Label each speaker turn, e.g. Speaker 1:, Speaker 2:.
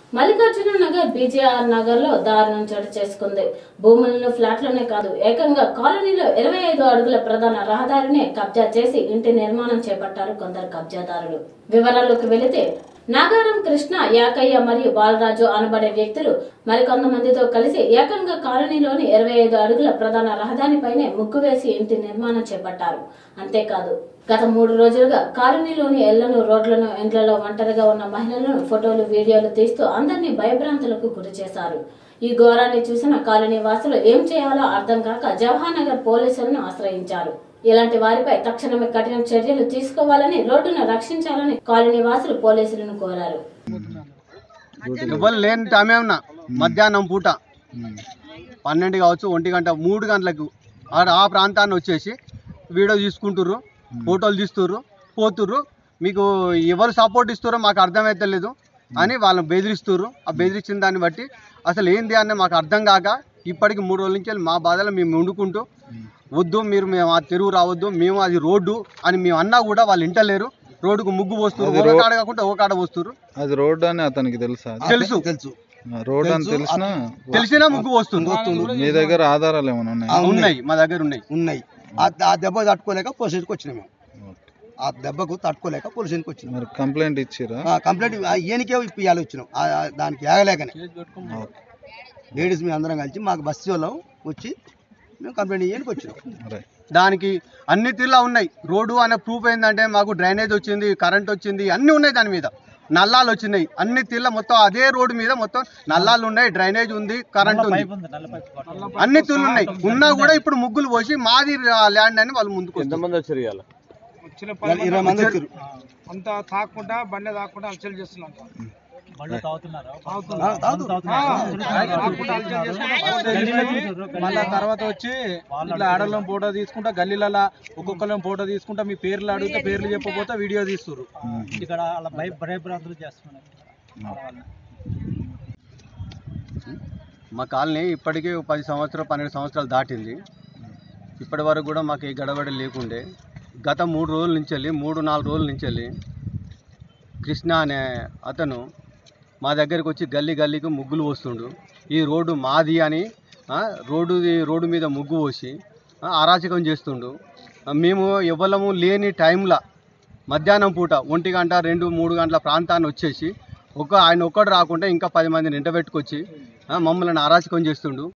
Speaker 1: Mallikarjuna Nagar BJR Nagar లో దారుణం చోటు చేసుకుంది భూములను ఫ్లాట్లోనే కాదు ఏకంగా కాలనీలో ఇరవై ఐదు అడుగుల ప్రధాన రహదారిని కబ్జా చేసి ఇంటి నిర్మాణం చేపట్టారు కొందరు కబ్జాదారులు వివరాల్లోకి వెళితే నాగారం కృష్ణ యాకయ్య మరియు బాలరాజు అనబడే వ్యక్తులు మరికొంతమందితో కలిసి ఏకంగా కాలనీలోని ఇరవై ఐదు అడుగుల ప్రధాన రహదారిపైనే ముగ్గు వేసి ఇంటి నిర్మాణం చేపట్టారు అంతేకాదు గత మూడు రోజులుగా కాలనీలోని ఎళ్లను రోడ్లను ఇండ్లలో ఒంటరిగా ఉన్న మహిళలను ఫోటోలు వీడియోలు తీస్తూ అందరినీ భయభ్రాంతులకు గురి చేశారు ఈ ఘోరాన్ని చూసిన కాలనీ వాసులు ఏం చేయాలో అర్థం కాక జవహర్ నగర్ పోలీసులను ఆశ్రయించారు ఇలాంటి వారిపై తక్షణమే కఠిన చర్యలు తీసుకోవాలని రోడ్డును రక్షించాలని కాలనీ వాసులు పోలీసులను కోరారు
Speaker 2: ఎవరు లేని టైమే ఉన్నా మధ్యాహ్నం పూట పన్నెండు కావచ్చు ఒంటి గంట మూడు గంటలకు ఆడ ఆ ప్రాంతాన్ని వచ్చేసి వీడియో తీసుకుంటుర్రు ఫోటోలు తీస్తుర్రు పోతుర్రు మీకు ఎవరు సపోర్ట్ ఇస్తారో మాకు అర్థమైతే లేదు అని వాళ్ళని బెదిరిస్తుర్రు ఆ బెదిరించిన దాన్ని బట్టి అసలు ఏంది అని మాకు అర్థం కాక ఇప్పటికి మూడు రోజుల నుంచి మా బాధలు మేము వండుకుంటూ వద్దు మీరు మేము ఆ తెరువు రావద్దు మేము అది రోడ్డు అని మేము అన్నా కూడా వాళ్ళు ఇంటలేరు రోడ్డుకు ముగ్గు పోస్తున్నారు
Speaker 3: అది
Speaker 2: ఒక
Speaker 3: రో-
Speaker 2: కాడ కాకుండా ఒక కాడ పోస్తున్నారు
Speaker 3: అది రోడ్ అని అతనికి తెలుసా
Speaker 2: తెలుసు
Speaker 4: తెలుసు
Speaker 3: రోడ్ అని
Speaker 4: తెలుసు.
Speaker 3: తెలిసినా
Speaker 2: తెలిసినా ముగ్గు పోస్తుంది
Speaker 3: మీ దగ్గర ఆధారాలు ఏమైనా ఉన్నాయా
Speaker 4: ఆ,
Speaker 2: ఉన్నాయి మా దగ్గర ఉన్నాయి
Speaker 4: ఉన్నాయి ఆ ఆ దెబ్బ తట్టుకోలేక పోలీసుకి వచ్చినాం మేము ఆ దెబ్బకు తట్టుకోలేక పోలీసుకి వచ్చినాం
Speaker 3: మరి కంప్లైంట్ ఇచ్చిరా
Speaker 4: ఆ, కంప్లైంట్ ఆ ఈయనకే ఇప్పియాలి వచ్చినాం ఆ, ఆ, దానికి ఆగలేకనే లేడీస్ మేము అందరం కలిసి మాకు బస్సు వాళ్ళం వచ్చి మేము కంప్లైంట్ ఇయ్యడానికి వచ్చినాం
Speaker 3: రైట్
Speaker 2: దానికి అన్ని తీర్లా ఉన్నాయి రోడ్డు అనే ప్రూఫ్ ఏంటంటే మాకు డ్రైనేజ్ వచ్చింది కరెంట్ వచ్చింది అన్నీ ఉన్నాయి దాని మీద నల్లాలు వచ్చినాయి అన్ని తీర్ల మొత్తం అదే రోడ్డు మీద మొత్తం నల్లాలు ఉన్నాయి డ్రైనేజ్ ఉంది కరెంట్ ఉంది అన్ని తీర్లు ఉన్నాయి ఉన్నా కూడా ఇప్పుడు ముగ్గులు పోసి మాది ల్యాండ్ అని వాళ్ళు ముందుకు వస్తారు.
Speaker 4: ఇరవై మంది వచ్చారు
Speaker 5: అంత తాకుండా బండి తాకుండా అలచల్ చేస్తున్నాం మళ్ళా తర్వాత వచ్చి ఇట్లా ఆడోళ్ళం ఫోటో తీసుకుంటా గల్లీలలో ఒక్కొక్కళ్ళం ఫోటో తీసుకుంటా మీ పేర్లు అడిగితే పేర్లు చెప్పకపోతే వీడియో తీస్తున్నారు ఇక్కడ అలా భయ భయభ్రాంతులు చేస్తున్నారు
Speaker 2: మా కాలనీ ఇప్పటికే ఒక పది సంవత్సరాలు పన్నెండు సంవత్సరాలు దాటింది ఇప్పటి వరకు కూడా మాకు ఏ గడబడి లేకుండే గత మూడు రోజుల నుంచి వెళ్ళి మూడు నాలుగు రోజుల నుంచి వెళ్ళి కృష్ణ అనే అతను మా దగ్గరికి వచ్చి గల్లీ గల్లీకి ముగ్గులు పోస్తుండు ఈ రోడ్డు మాది అని ఆ, రోడ్డు రోడ్డు మీద ముగ్గు పోసి ఆ, అరాచకం చేస్తుండు ఆ, మేము ఎవరము లేని టైంలో మధ్యాహ్నం పూట ఒంటి గంట రెండు మూడు గంటల ప్రాంతాన్ని వచ్చేసి ఒక ఆయన ఒక్కడు రాకుండా ఇంకా పది మందిని ఎంటబెట్టుకొచ్చి ఆ, మమ్మల్ని అరాచకం చేస్తుండు